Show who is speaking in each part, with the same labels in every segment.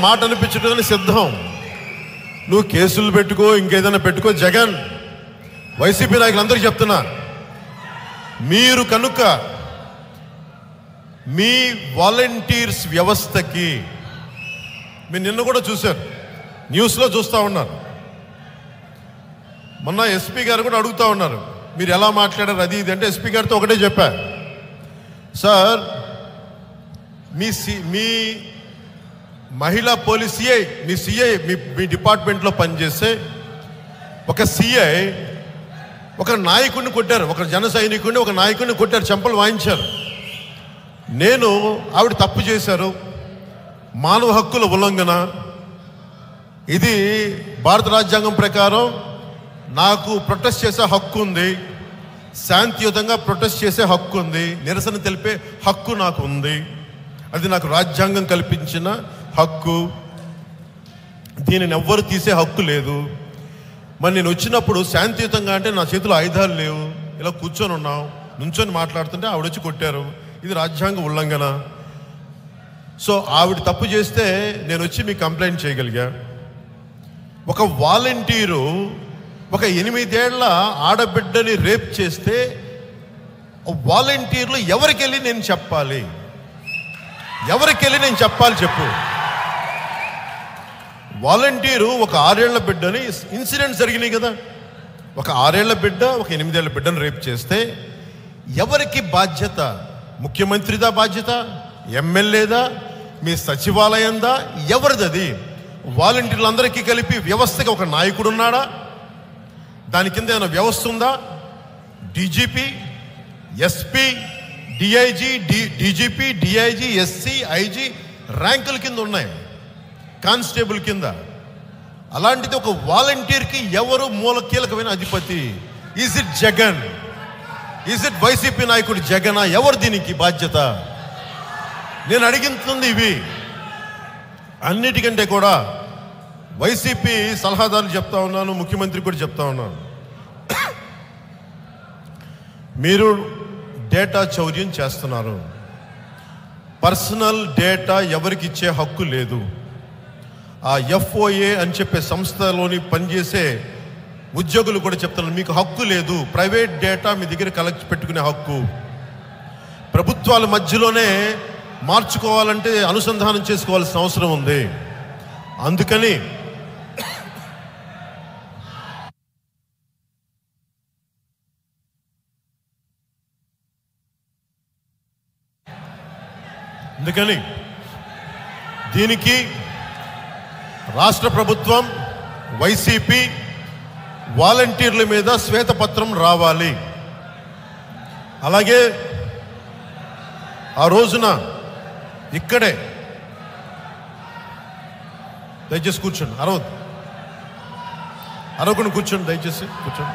Speaker 1: మాట అనిపించడానికి సిద్ధం నువ్వు కేసులు పెట్టుకో ఇంకేదైనా పెట్టుకో జగన్ వైసీపీ నాయకులందరికీ చెప్తున్నా మీరు కనుక మీ వాలంటీర్స్ వ్యవస్థకి మీరు నిన్న కూడా చూశారు న్యూస్లో చూస్తూ ఉన్నారు మొన్న ఎస్పీ గారు కూడా అడుగుతా ఉన్నారు మీరు ఎలా మాట్లాడారు అది ఇది అంటే ఎస్పీ గారితో ఒకటే చెప్పా సార్ మీ సి మీ మహిళా పోలీస్ సిఐ మీ సిఐ మీ మీ డిపార్ట్మెంట్లో పనిచేసే ఒక సిఐ ఒక నాయకుడిని కొట్టారు ఒక జన సైనికుడిని ఒక నాయకుడిని కొట్టారు చెంపలు వాయించారు నేను ఆవిడ తప్పు చేశారు మానవ హక్కుల ఉల్లంఘన ఇది భారత రాజ్యాంగం ప్రకారం నాకు ప్రొటెస్ట్ చేసే హక్కు ఉంది శాంతియుతంగా ప్రొటెస్ట్ చేసే హక్కు ఉంది నిరసన తెలిపే హక్కు నాకు ఉంది అది నాకు రాజ్యాంగం కల్పించిన హక్కు దీనిని ఎవ్వరు తీసే హక్కు లేదు మరి నేను వచ్చినప్పుడు శాంతియుతంగా అంటే నా చేతిలో ఆయుధాలు లేవు ఇలా కూర్చొని ఉన్నాం నుంచొని మాట్లాడుతుంటే ఆవిడ వచ్చి కొట్టారు ఇది రాజ్యాంగ ఉల్లంఘన సో ఆవిడ తప్పు చేస్తే నేను వచ్చి మీకు కంప్లైంట్ చేయగలిగా ఒక వాలంటీరు ఒక ఎనిమిదేళ్ల ఆడబిడ్డని రేప్ చేస్తే వాలంటీర్లు ఎవరికి వెళ్ళి నేను చెప్పాలి ఎవరికి వెళ్ళి నేను చెప్పాలి చెప్పు వాలంటీరు ఒక ఆరేళ్ల బిడ్డని ఇన్సిడెంట్స్ జరిగినాయి కదా ఒక ఆరేళ్ల బిడ్డ ఒక ఎనిమిదేళ్ల బిడ్డను రేప్ చేస్తే ఎవరికి బాధ్యత ముఖ్యమంత్రిదా బాధ్యత ఎమ్మెల్యేదా మీ సచివాలయందా ఎవరిది అది వాలంటీర్లందరికీ కలిపి వ్యవస్థకి ఒక నాయకుడు ఉన్నాడా దాని కింద ఏమైనా వ్యవస్థ ఉందా DGP SP DIG D DGP DIG SC IG ర్యాంకుల కింద ఉన్నాయి కానిస్టేబుల్ కింద అలాంటిది ఒక వాలంటీర్కి ఎవరు మూల కీలకమైన అధిపతి is it Jagan is it YCP నాయకుడు జగనా ఎవరు దీనికి బాధ్యత నేను అడిగింది ఇవి అన్నిటికంటే కూడా వైసీపీ సలహాదారులు చెప్తా ఉన్నాను ముఖ్యమంత్రి కూడా చెప్తా ఉన్నాను మీరు డేటా చౌర్యం చేస్తున్నారు పర్సనల్ డేటా ఎవరికి ఇచ్చే హక్కు లేదు ఆ ఎఫ్ఓఏ అని చెప్పే సంస్థలోని పనిచేసే ఉద్యోగులు కూడా చెప్తున్నారు మీకు హక్కు లేదు ప్రైవేట్ డేటా మీ దగ్గర కలెక్ట్ పెట్టుకునే హక్కు ప్రభుత్వాల మధ్యలోనే మార్చుకోవాలంటే అనుసంధానం చేసుకోవాల్సిన అవసరం ఉంది అందుకని అందుకని దీనికి రాష్ట్ర ప్రభుత్వం వైసీపీ వాలంటీర్ల మీద శ్వేతపత్రం రావాలి అలాగే ఆ రోజున ఇక్కడే దయచేసి కూర్చోండి అరవద్దు అరవకుండా కూర్చోండి దయచేసి కూర్చోండి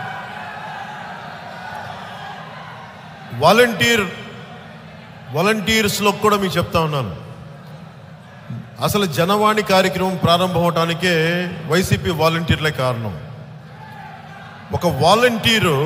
Speaker 1: వాలంటీర్ వాలంటీర్స్లో కూడా మీకు చెప్తా ఉన్నాను అసలు జనవాణి కార్యక్రమం ప్రారంభం అవటానికే వైసీపీ వాలంటీర్లే కారణం ఒక వాలంటీరు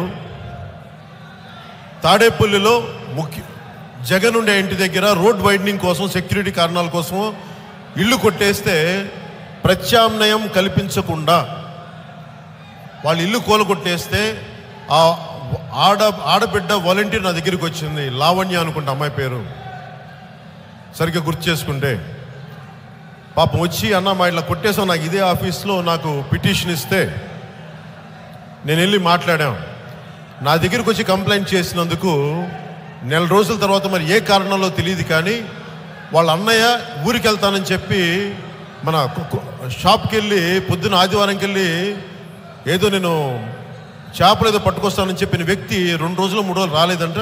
Speaker 1: తాడేపల్లిలో ముఖ్య జగన్ ఉండే ఇంటి దగ్గర రోడ్ వైడనింగ్ కోసం సెక్యూరిటీ కారణాల కోసం ఇల్లు కొట్టేస్తే ప్రత్యామ్నాయం కల్పించకుండా వాళ్ళు ఇల్లు కూలగొట్టేస్తే ఆ ఆడ ఆడబిడ్డ వాలంటీర్ నా దగ్గరికి వచ్చింది లావణ్య అనుకుంటా అమ్మాయి పేరు సరిగ్గా గుర్తు చేసుకుంటే పాపం వచ్చి అన్న మా ఇట్లా కొట్టేసాం నాకు ఇదే ఆఫీస్లో నాకు పిటిషన్ ఇస్తే నేను వెళ్ళి మాట్లాడాం నా దగ్గరికి వచ్చి కంప్లైంట్ చేసినందుకు నెల రోజుల తర్వాత మరి ఏ కారణంలో తెలియదు కానీ వాళ్ళ అన్నయ్య ఊరికి వెళ్తానని చెప్పి మన కు- కు- షాప్కి వెళ్ళి పొద్దున ఆదివారంకి వెళ్ళి ఏదో నేను చేపలు ఏదో పట్టుకొస్తానని చెప్పిన వ్యక్తి రెండు రోజులు మూడు రోజులు రాలేదంట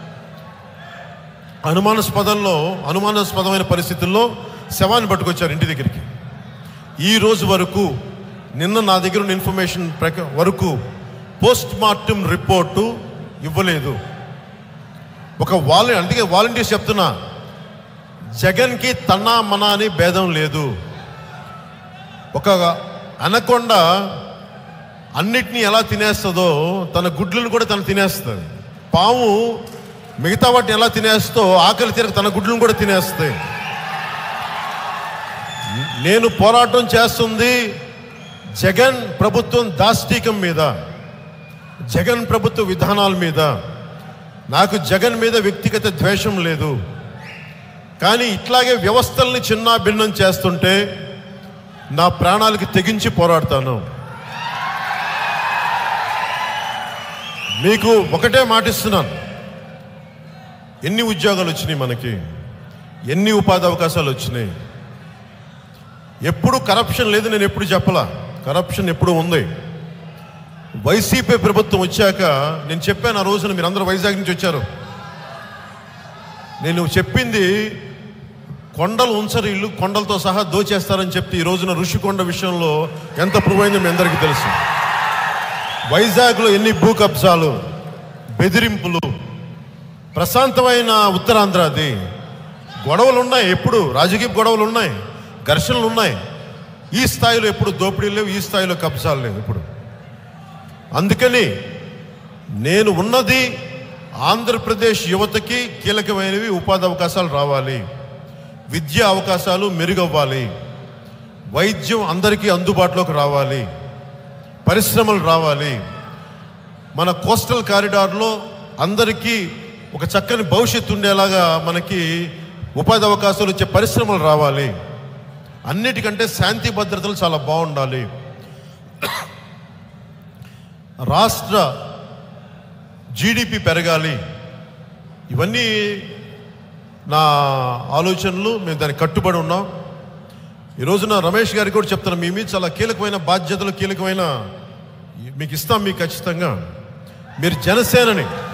Speaker 1: అనుమానాస్పదంలో అనుమానాస్పదమైన పరిస్థితుల్లో శవాన్ని పట్టుకొచ్చారు ఇంటి దగ్గరికి ఈ రోజు వరకు నిన్న నా దగ్గర ఉన్న ఇన్ఫర్మేషన్ ప్రక వరకు పోస్ట్ మార్టం రిపోర్టు ఇవ్వలేదు ఒక వాల అందుకే వాలంటీర్స్ చెప్తున్నా జగన్కి తన్నా మన అని భేదం లేదు ఒక అనకొండ అన్నిటినీ ఎలా తినేస్తుందో తన గుడ్లను కూడా తను తినేస్తుంది పాము మిగతా వాటిని ఎలా తినేస్తో ఆకలి తీరక తన గుడ్లను కూడా తినేస్తాయి నేను పోరాటం చేస్తుంది జగన్ ప్రభుత్వం దాష్టీకం మీద జగన్ ప్రభుత్వ విధానాల మీద నాకు జగన్ మీద వ్యక్తిగత ద్వేషం లేదు కానీ ఇట్లాగే వ్యవస్థల్ని చిన్న భిన్నం చేస్తుంటే నా ప్రాణాలకి తెగించి పోరాడతాను మీకు ఒకటే మాటిస్తున్నాను ఎన్ని ఉద్యోగాలు వచ్చినాయి మనకి ఎన్ని ఉపాధి అవకాశాలు వచ్చినాయి ఎప్పుడు కరప్షన్ లేదు నేను ఎప్పుడు చెప్పలా కరప్షన్ ఎప్పుడు ఉంది వైసీపీ ప్రభుత్వం వచ్చాక నేను చెప్పాను ఆ రోజున మీరు అందరూ వైజాగ్ నుంచి వచ్చారు నేను చెప్పింది కొండలు ఉంచరు ఇల్లు కొండలతో సహా దోచేస్తారని చెప్తే ఈ రోజున ఋషికొండ విషయంలో ఎంత ప్రూవ్ అయిందో మీ అందరికీ తెలుసు వైజాగ్లో ఎన్ని భూ కబ్జాలు బెదిరింపులు ప్రశాంతమైన ఉత్తరాంధ్రది గొడవలు ఉన్నాయి ఎప్పుడు రాజకీయ గొడవలు ఉన్నాయి ఘర్షణలు ఉన్నాయి ఈ స్థాయిలో ఎప్పుడు దోపిడీలు లేవు ఈ స్థాయిలో కబ్జాలు లేవు ఇప్పుడు అందుకని నేను ఉన్నది ఆంధ్రప్రదేశ్ యువతకి కీలకమైనవి ఉపాధి అవకాశాలు రావాలి విద్యా అవకాశాలు మెరుగవ్వాలి వైద్యం అందరికీ అందుబాటులోకి రావాలి పరిశ్రమలు రావాలి మన కోస్టల్ కారిడార్లో అందరికీ ఒక చక్కని భవిష్యత్తు ఉండేలాగా మనకి ఉపాధి అవకాశాలు వచ్చే పరిశ్రమలు రావాలి అన్నిటికంటే శాంతి భద్రతలు చాలా బాగుండాలి రాష్ట్ర జీడిపి పెరగాలి ఇవన్నీ నా ఆలోచనలు మేము దానికి కట్టుబడి ఉన్నాం ఈ రోజున రమేష్ గారికి కూడా చెప్తాను మీ మీద చాలా కీలకమైన బాధ్యతలు కీలకమైన మీకు ఇస్తాం మీకు ఖచ్చితంగా మీరు జనసేనని